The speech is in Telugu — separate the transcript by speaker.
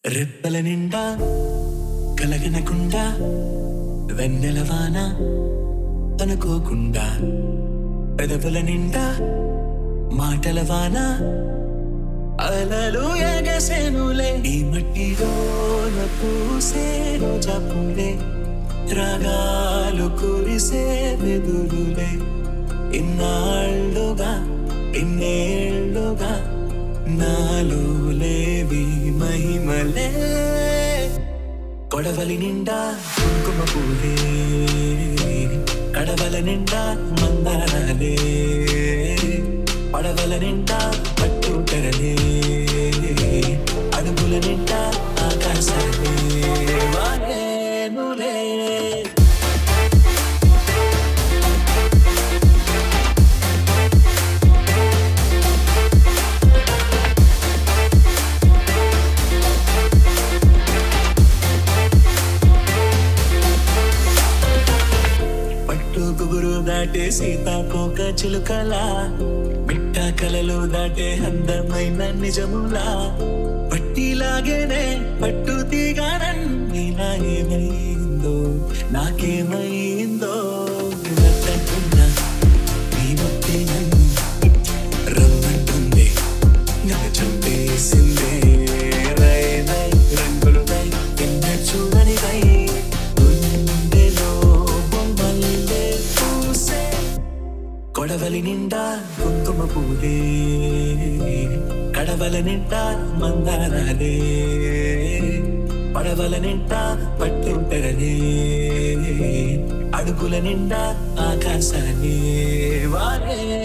Speaker 1: రెప్పల నిండా కలగనకుండా వెన్నెలవాన అనుకోకుండా పెదవుల నిండా మాటల వాన అలలు ఎగసెనులే ఈ మట్టిలోన పూసే రోజా పూలే రాగాలు కురిసే వెదురులే ఇన్నాళ్ళుగా ఇన్నేళ్ళుగా నాలో లేవి మహిమలే కొడవలి నిండా కుంకుమ పూలే కడవల నిండా మందారాలే పడవల నిండా పట్టు తెరలే అడుగుల నిండా ఆకాశాలే వారేనులే పట్టు గుబురు దాటే సీతాకోక చిలుకలా మిట్ట కలలు దాటే అందమైన నిజములా పట్టిలాగేనే పట్టు తీగానన్నీలా ఏమైందో నాకేమైందో నట్టకున్నా నీ ముత్తే నన్ను రమ్మంటుంది నన్ను చంపేసిందే రై రై రంగులుదై ఎన్న చూడనిదై గుండెలో బొమ్మల్లే పూసే కొడవలి నిండా కుంకుమ పూలే కడవల నిండా మందారాలే పడవల నిండా పట్టు తెరలే అడుగుల నిండా ఆకాశాలే వారే